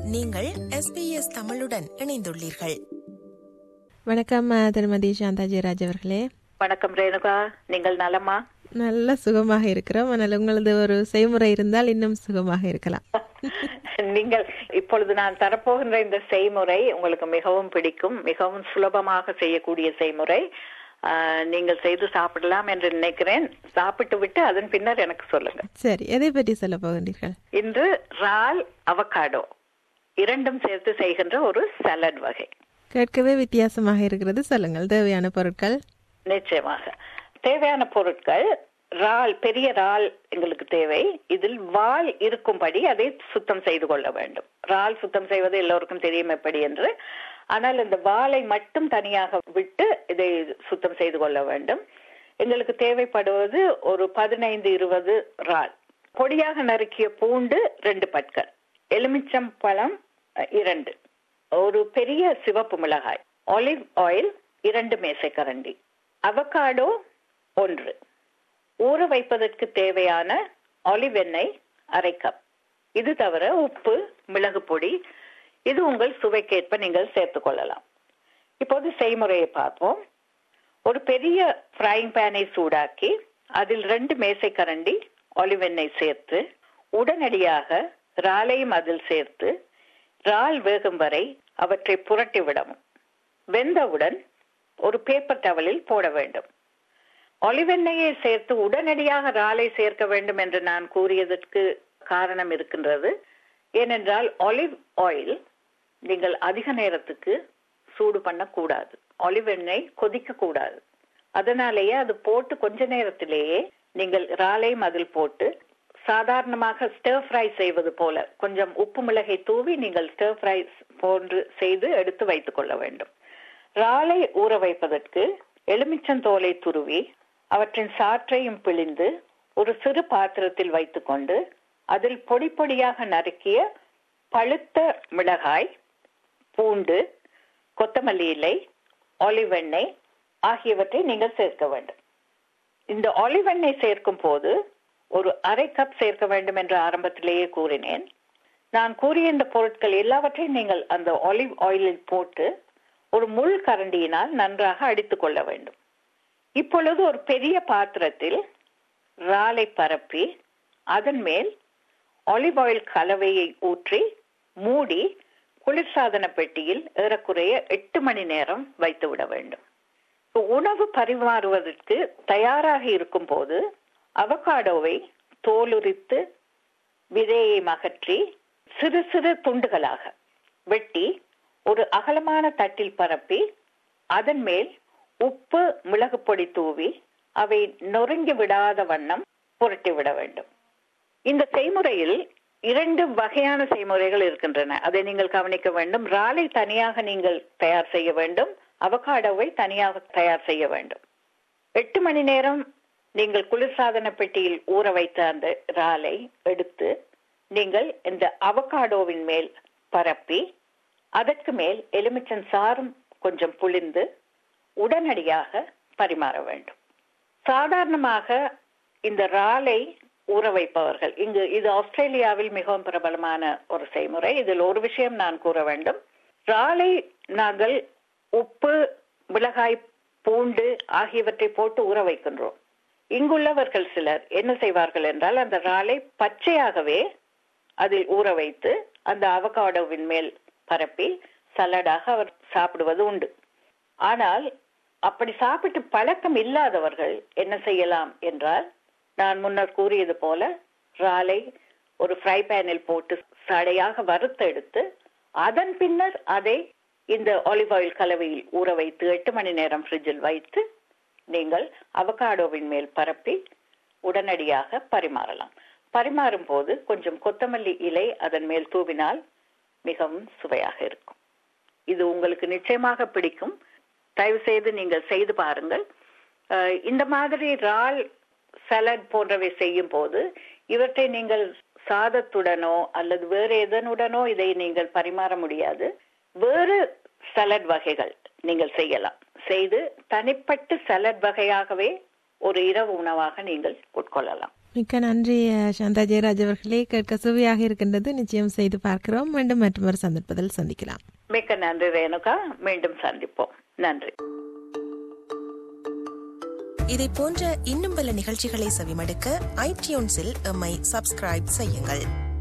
நீங்கள் எஸ்பிஎஸ் தமிழுடன் இணைந்துள்ளீர்கள் வணக்கம் அஹ், திருமதி சாந்தா ஜெயராஜ் அவர்களே வணக்கம் ரேணுகா நீங்கள் நலமா நல்ல சுகமாக இருக்கிறோம் ஆனால் உங்களது ஒரு செய்முறை இருந்தால் இன்னும் சுகமாக இருக்கலாம் நீங்கள் இப்பொழுது நான் தரப்போகின்ற இந்த செய்முறை உங்களுக்கு மிகவும் பிடிக்கும் மிகவும் சுலபமாக செய்யக்கூடிய செய்முறை ஆஹ், நீங்கள் செய்து சாப்பிடலாம் என்று நினைக்கிறேன் சாப்பிட்டு விட்டு அதன் பின்னர் எனக்கு சொல்லுங்க சரி எதை பற்றி சொல்ல போகின்றீர்கள் இன்று ரால் அவகாடோ இரண்டும் சேர்த்து செய்கின்ற ஒரு சலட் வகை கேட்கவே வித்தியாசமாக இருக்கிறது சொல்லுங்கள் தேவையான பொருட்கள் நிச்சயமாக தேவையான பொருட்கள் இறால் பெரிய இறால் எங்களுக்கு தேவை இதில் வால் இருக்கும்படி அதை சுத்தம் செய்து கொள்ள வேண்டும் இறால் சுத்தம் செய்வது எல்லோருக்கும் தெரியும் எப்படி என்று ஆனால் இந்த வாலை மட்டும் தனியாக விட்டு இதை சுத்தம் செய்து கொள்ள வேண்டும் எங்களுக்கு தேவைப்படுவது ஒரு பதினைந்து இருபது இறால் பொடியாக நறுக்கிய பூண்டு ரெண்டு பற்கள் எலுமிச்சம் பழம் அஹ், இரண்டு ஒரு பெரிய சிவப்பு மிளகாய் ஆலிவ் ஆயில் இரண்டு மேசைக்கரண்டி அவகாடோ ஒன்று ஊற வைப்பதற்கு தேவையான ஆலிவ் எண்ணெய் அரை கப் இது தவிர உப்பு மிளகு பொடி இது உங்கள் சுவைக்கேற்ப நீங்கள் சேர்த்துக் கொள்ளலாம் இப்போது செய்முறையை பார்ப்போம் ஒரு பெரிய ஃப்ரைங் பேனை சூடாக்கி அதில் ரெண்டு மேசைக்கரண்டி ஆலிவ் எண்ணெய் சேர்த்து உடனடியாக இறாலையும் அதில் சேர்த்து இறால் வேகும் வரை அவற்றை புரட்டி விடவும் வெந்தவுடன் ஒரு பேப்பர் டவலில் போட வேண்டும் ஒலிவெண்ணெயை சேர்த்து உடனடியாக இறாலை சேர்க்க வேண்டும் என்று நான் கூறியதற்கு காரணம் இருக்கின்றது ஏனென்றால் ஒலிவ் ஆயில் நீங்கள் அதிக நேரத்துக்கு சூடு பண்ணக்கூடாது ஒலிவ் எண்ணெய் கொதிக்க கூடாது அதனாலேயே அது போட்டு கொஞ்ச நேரத்திலேயே நீங்கள் இறாலையும் அதில் போட்டு சாதாரணமாக ஸ்டர் ஃப்ரை செய்வது போல கொஞ்சம் உப்பு மிளகை தூவி நீங்கள் ஸ்டர் ஃப்ரை போன்று செய்து எடுத்து வைத்துக் கொள்ள வேண்டும் இறாலை ஊற வைப்பதற்கு எலுமிச்சந்தோலை துருவி அவற்றின் சாற்றையும் பிழிந்து ஒரு சிறு பாத்திரத்தில் வைத்துக்கொண்டு அதில் பொடி பொடியாக நறுக்கிய பழுத்த மிளகாய் பூண்டு கொத்தமல்லி இலை ஆலிவ் எண்ணெய் ஆகியவற்றை நீங்கள் சேர்க்க வேண்டும் இந்த ஆலிவ் எண்ணெய் சேர்க்கும் போது ஒரு அரை கப் சேர்க்க வேண்டும் என்று ஆரம்பத்திலேயே கூறினேன் நான் கூறிய இந்த பொருட்கள் எல்லாவற்றையும் நீங்கள் அந்த ஆலிவ் ஆயிலில் போட்டு ஒரு முள் கரண்டியினால் நன்றாக அடித்துக் கொள்ள வேண்டும் இப்பொழுது ஒரு பெரிய பாத்திரத்தில் இறாலை பரப்பி அதன் மேல் ஆலிவ் ஆயில் கலவையை ஊற்றி மூடி குளிர்சாதன பெட்டியில் ஏறக்குறைய எட்டு மணி நேரம் வைத்து விட வேண்டும் இப்ப உணவு பரிமாறுவதற்கு தயாராக இருக்கும் போது அவகாடோவை தோலுரித்து விதையை மகற்றி சிறு சிறு துண்டுகளாக வெட்டி ஒரு அகலமான தட்டில் பரப்பி அதன் மேல் உப்பு மிளகு பொடி தூவி அவை நொறுங்கி விடாத வண்ணம் புரட்டி விட வேண்டும் இந்த செய்முறையில் இரண்டு வகையான செய்முறைகள் இருக்கின்றன அதை நீங்கள் கவனிக்க வேண்டும் இறாலை தனியாக நீங்கள் தயார் செய்ய வேண்டும் அவகாடோவை தனியாக தயார் செய்ய வேண்டும் எட்டு மணி நேரம் நீங்கள் குளிர்சாதன பெட்டியில் ஊற வைத்த அந்த இறாலை எடுத்து நீங்கள் இந்த அவகாடோவின் மேல் பரப்பி அதற்கு மேல் எலுமிச்சன் சாறும் கொஞ்சம் புளிந்து உடனடியாக பரிமாற வேண்டும் சாதாரணமாக இந்த இறாலை ஊற வைப்பவர்கள் இங்கு இது ஆஸ்திரேலியாவில் மிகவும் பிரபலமான ஒரு செய்முறை இதில் ஒரு விஷயம் நான் கூற வேண்டும் இறாலை நாங்கள் உப்பு மிளகாய் பூண்டு ஆகியவற்றை போட்டு ஊற வைக்கின்றோம் இங்குள்ளவர்கள் சிலர் என்ன செய்வார்கள் என்றால் அந்த இறாலை பச்சையாகவே அதில் ஊற வைத்து அந்த அவகாடோவின் மேல் பரப்பி சலடாக அவர் சாப்பிடுவது உண்டு ஆனால் அப்படி சாப்பிட்டு பழக்கம் இல்லாதவர்கள் என்ன செய்யலாம் என்றால் நான் முன்னர் கூறியது போல இறாலை ஒரு ஃப்ரை பேனில் போட்டு சடையாக வறுத்து எடுத்து அதன் பின்னர் அதை இந்த ஆலிவ் ஆயில் கலவையில் ஊற வைத்து எட்டு மணி நேரம் ஃப்ரிட்ஜில் வைத்து நீங்கள் அவகாடோவின் மேல் பரப்பி உடனடியாக பரிமாறலாம் பரிமாறும் போது கொஞ்சம் கொத்தமல்லி இலை அதன் மேல் தூவினால் மிகவும் சுவையாக இருக்கும் இது உங்களுக்கு நிச்சயமாக பிடிக்கும் தயவு செய்து நீங்கள் செய்து பாருங்கள் அஹ் இந்த மாதிரி இறால் சலட் போன்றவை செய்யும் போது இவற்றை நீங்கள் சாதத்துடனோ அல்லது வேறு எதனுடனோ இதை நீங்கள் பரிமாற முடியாது வேறு சலட் வகைகள் நீங்கள் செய்யலாம் செய்து தனிப்பட்டு சலட் வகையாகவே ஒரு இரவு உணவாக நீங்கள் உட்கொள்ளலாம் மிக்க நன்றி அஹ், சாந்தா ஜெயராஜ் அவர்களே கேட்க சுவையாக இருக்கின்றது நிச்சயம் செய்து பார்க்கிறோம் மீண்டும் மற்றொரு சந்தர்ப்பத்தில் சந்திக்கலாம் மிக்க நன்றி ரேணுகா மீண்டும் சந்திப்போம் நன்றி இதை போன்ற இன்னும் பல நிகழ்ச்சிகளை செவிமடுக்க ஐடியூன்ஸில் எம்மை சப்ஸ்கிரைப் செய்யுங்கள்